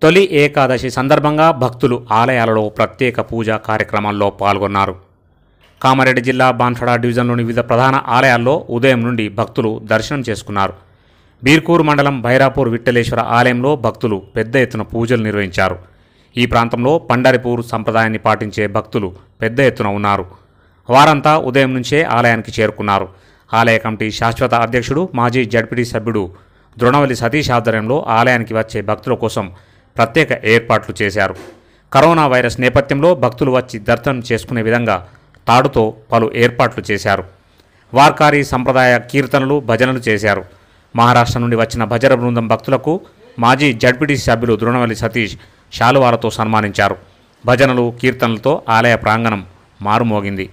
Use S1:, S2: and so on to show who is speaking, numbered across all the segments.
S1: తొలి ఏకాదశి సందర్భంగా భక్తులు ఆలయాలలో ప్రత్యేక పూజా కార్యక్రమాల్లో పాల్గొన్నారు కామారెడ్డి జిల్లా బాన్సడా డివిజన్లోని వివిధ ప్రధాన ఆలయాల్లో ఉదయం నుండి భక్తులు దర్శనం చేసుకున్నారు బీర్కూర్ మండలం భైరాపూర్ విఠలేశ్వర ఆలయంలో భక్తులు పెద్ద ఎత్తున పూజలు నిర్వహించారు ఈ ప్రాంతంలో పండరిపూర్ సంప్రదాయాన్ని పాటించే భక్తులు పెద్ద ఎత్తున ఉన్నారు వారంతా ఉదయం నుంచే ఆలయానికి చేరుకున్నారు ఆలయ కమిటీ శాశ్వత అధ్యక్షుడు మాజీ జడ్పీటీ సభ్యుడు ద్రోణవల్లి సతీష్ ఆధ్వర్యంలో ఆలయానికి వచ్చే భక్తుల కోసం ప్రత్యేక ఏర్పాట్లు చేశారు కరోనా వైరస్ నేపథ్యంలో భక్తులు వచ్చి దర్శనం చేసుకునే విధంగా తాడుతో పలు ఏర్పాట్లు చేశారు వార్కారీ సంప్రదాయ కీర్తనలు భజనలు చేశారు మహారాష్ట్ర నుండి వచ్చిన భజన బృందం భక్తులకు మాజీ జడ్పీటీ సభ్యులు ద్రోణవల్లి సతీష్ శాలువాలతో సన్మానించారు భజనలు కీర్తనలతో ఆలయ ప్రాంగణం మారుమోగింది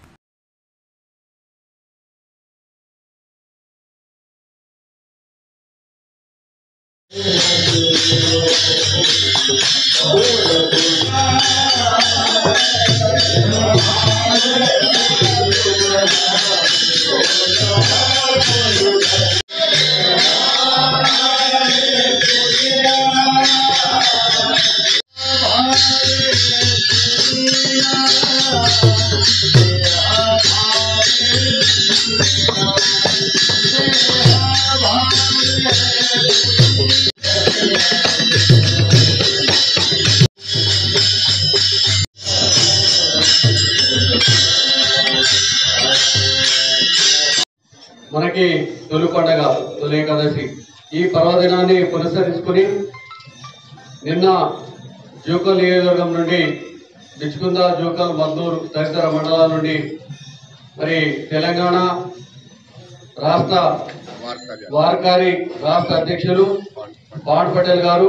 S2: మనకి తొలి పండగ తొలి ఏకాదశి ఈ పర్వదినాన్ని పురస్కరించుకుని నిన్న జూకల్ నియోజకవర్గం నుండి బిచ్చుకుంద జూకల్ మద్దూరు తదితర మండలాల నుండి మరి తెలంగాణ రాష్ట్ర వార్కారి రాష్ట్ర అధ్యక్షులు పాడ్ పటేల్ గారు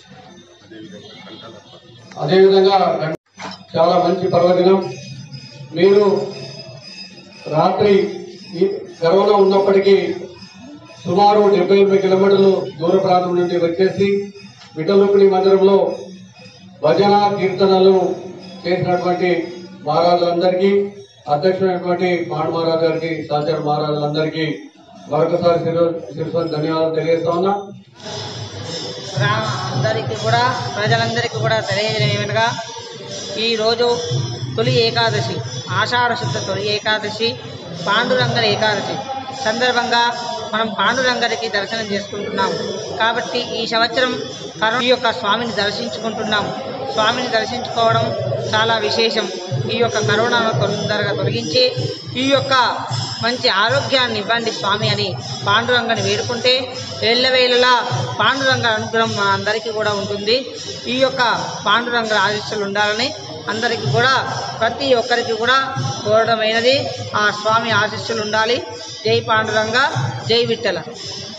S2: అదేవిధంగా చాలా మంచి పర్వదినం మీరు రాత్రి ఈ కరోనా ఉన్నప్పటికీ సుమారు డెబ్బై ఎనభై కిలోమీటర్లు దూర ప్రాంతం నుండి వచ్చేసి విఠలుపిణి మందిరంలో భజన కీర్తనలు చేసినటువంటి మహారాజులందరికీ అధ్యక్షుడైనటువంటి పాండు మహారాజు గారికి సహచర మహారాజులందరికీ మరొకసారి శిరు శిరస్సు ధన్యవాదాలు తెలియజేస్తా ఉన్నా
S3: గ్రామ అందరికీ కూడా ప్రజలందరికీ కూడా తెలియజేయడం ఏమనగా ఈరోజు తొలి ఏకాదశి ఆషాఢ శుద్ధ తొలి ఏకాదశి పాండురంగన ఏకాదశి సందర్భంగా మనం పాండురంగరికి దర్శనం చేసుకుంటున్నాం కాబట్టి ఈ సంవత్సరం కరోనా ఈ యొక్క స్వామిని దర్శించుకుంటున్నాం స్వామిని దర్శించుకోవడం చాలా విశేషం ఈ యొక్క కరోనాను తొందరగా తొలగించి ఈ యొక్క మంచి ఆరోగ్యాన్ని ఇవ్వండి స్వామి అని పాండురంగని వేడుకుంటే ఎల్లవేళలా పాండురంగ అనుగ్రహం మా అందరికీ కూడా ఉంటుంది ఈ యొక్క పాండురంగ ఆశీస్సులు ఉండాలని అందరికీ కూడా ప్రతి ఒక్కరికి కూడా కోరడమైనది ఆ స్వామి ఆశీస్సులు ఉండాలి జై పాండురంగ జై విఠల